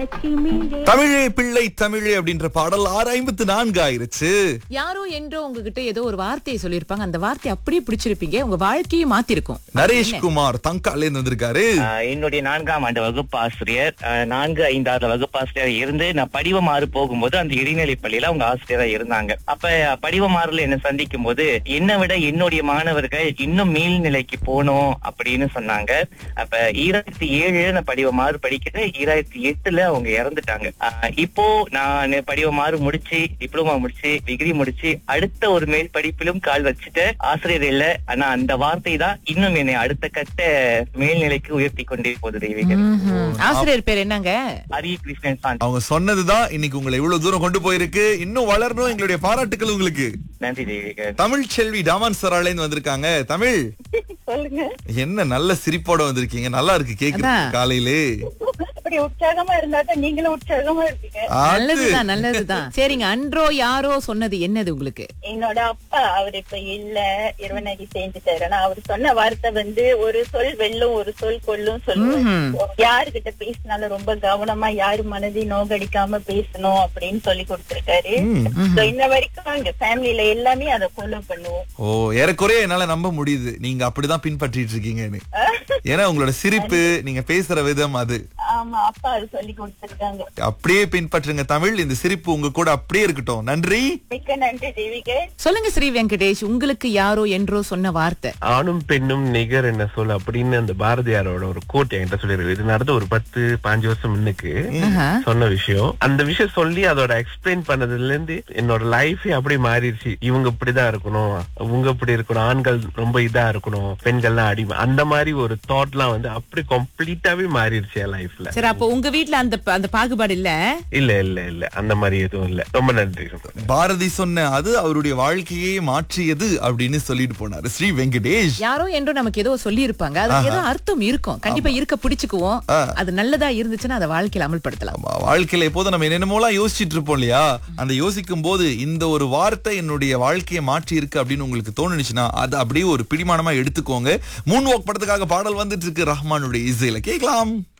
லட்சுமியே தமிழே பிள்ளை தமிழே அப்படின்ற பாடல் ஆறு ஐம்பத்து நான்கு ஆயிருச்சு யாரோ என்றோ உங்ககிட்ட ஏதோ ஒரு வார்த்தையை சொல்லியிருப்பாங்க அந்த வார்த்தையை அப்படியே பிடிச்சிருப்பீங்க உங்க வாழ்க்கையை மாத்திருக்கும் நரேஷ் குமார் தங்கால இருந்து வந்திருக்காரு ஆஹ் என்னுடைய நான்காம் ஆண்டு வகுப்பு ஆசிரியர் ஆஹ் நான்கு ஐந்தாவது வகுப்பு ஆசிரியர் இருந்து நான் படிவமாறு போகும்போது அந்த இடைநிலை பள்ளியில அவங்க ஆசிரியரா இருந்தாங்க அப்ப படிவமாறுல என்ன சந்திக்கும் போது என்னை விட என்னுடைய மாணவர்கள் இன்னும் மேல்நிலைக்கு போகணும் அப்படின்னு சொன்னாங்க அப்ப ஈராயிரத்தி ஏழுல நான் படிவமாறு படிக்கிறேன் ஈராயிரத்தி எட்டுல அவங்க இறந்துட்டாங்க ஆஹ் இப்போ நான் படிவமாறு முடிச்சு டிப்ளமா முடிச்சு டிகிரி முடிச்சு அடுத்த ஒரு மேல் படிப்பிலும் கால் வச்சுட்டு ஆசிரியர் இல்ல ஆனா அந்த வார்த்தை தான் இன்னும் என்னை அடுத்த கட்ட மேல்நிலைக்கு உயர்த்தி கொண்டே போகுது தெய்வீகன் ம்ஹும். ஆசிரியர் பேர் என்னங்க அரிய கிருஷ்ணன் சாந்தி அவங்க சொன்னதுதான் இன்னைக்கு உங்களை இவ்வளவு தூரம் கொண்டு போயிருக்கு இன்னும் வளரணும் எங்களுடைய பாராட்டுக்கள் உங்களுக்கு நன்றி தெய்வீகன் தமிழ் செல்வி டாமன் சரால இருந்து வந்திருக்காங்க தமிழ் சொல்லுங்க என்ன நல்ல சிரிப்போட வந்திருக்கீங்க நல்லா இருக்கு கேக்குறது அதான். காலையிலே அப்படி உற்சாகமா இருந்தா தான் நீங்களும் உற்சாகமா இருப்பீங்க அது. நல்லதுதான் நல்லதுதான் சரிங்க அன்றோ யாரோ சொன்னது என்னது உங்களுக்கு என்னோட அப்பா அவர் இப்ப இல்ல இருவனடி சேர்ந்துட்டாரு ஆனா அவர் சொன்ன வார்த்தை வந்து ஒரு சொல் வெல்லும் ஒரு சொல் கொல்லும் சொல்லுவேன் ம்ஹும். யாருகிட்ட பேசினாலும் ரொம்ப கவனமா யாரு மனதையும் நோகடிக்காம பேசணும் அப்படின்னு சொல்லி கொடுத்திருக்காரு So, இன்ன வரைக்கும் எங்க ஃபேமிலில எல்லாமே அதை ஃபாலோ பண்ணுவோம் ஓ ஏறக்குறைய என்னால நம்ப முடியுது நீங்க அப்படிதான் பின்பற்றிட்டு இருக்கீங்கன்னு ஏன்னா உங்களோட சிரிப்பு நீங்க பேசுற விதம் அது ஆமா அப்பா அது சொல்லி கொடுத்திருக்காங்க அப்படியே பின்பற்றுங்க தமிழ் இந்த சிரிப்பு உங்க கூட அப்படியே இருக்கட்டும் நன்றி மிக்க நன்றி தேவிகை சொல்லுங்க ஸ்ரீ வெங்கடேஷ் உங்களுக்கு யாரோ என்றோ சொன்ன வார்த்தை ஆணும் பெண்ணும் நிகர் என்ன சொல் அப்படின்னு அந்த பாரதியாரோட ஒரு கோட் என்கிட்ட சொல்லிருக்கு இது நடந்த ஒரு பத்து பாஞ்சு வருஷம் முன்னுக்கு ஆஹா. சொன்ன விஷயம் அந்த விஷயம் சொல்லி அதோட எக்ஸ்பிளைன் பண்ணதுல இருந்து என்னோட லைஃபே அப்படி மாறிடுச்சு இவங்க இப்படிதான் இருக்கணும் அவங்க இப்படி இருக்கணும் ஆண்கள் ரொம்ப இதா இருக்கணும் பெண்கள்லாம் அடிமை அந்த மாதிரி ஒரு தாட்லாம் வந்து அப்படி கம்ப்ளீட்டாவே மாறிடுச்சு என் லைஃப்ல சரி அப்போ உங்க வீட்ல அந்த அந்த பாகுபாடு இல்ல இல்ல இல்ல இல்ல அந்த மாதிரி எதுவும் இல்ல ரொம்ப நன்றி பாரதி சொன்ன அது அவருடைய வாழ்க்கையே மாற்றியது அப்படின்னு சொல்லிட்டு போனாரு ஸ்ரீ வெங்கடேஷ் யாரோ என்றோ நமக்கு ஏதோ சொல்லி இருப்பாங்க அது ஏதோ அர்த்தம் இருக்கும் கண்டிப்பா இருக்க பிடிச்சுக்குவோம் அது நல்லதா இருந்துச்சுன்னா அதை வாழ்க்கையில அமல்படுத்தலாம் ஆமா, வாழ்க்கையில எப்போதும் நம்ம என்னென்னமோலாம் யோசிச்சுட்டு இருப்போம் இல்லையா அந்த யோசிக்கும் போது இந்த ஒரு வார்த்தை என்னுடைய வாழ்க்கையை மாற்றி இருக்கு அப்படின்னு உங்களுக்கு தோணுச்சுன்னா அது அப்படியே ஒரு பிடிமானமா எடுத்துக்கோங்க மூன் வாக் படத்துக்காக பாடல் வந்துட்டு இருக்கு ரஹ்மானுடைய இசையில கேட்கலாம்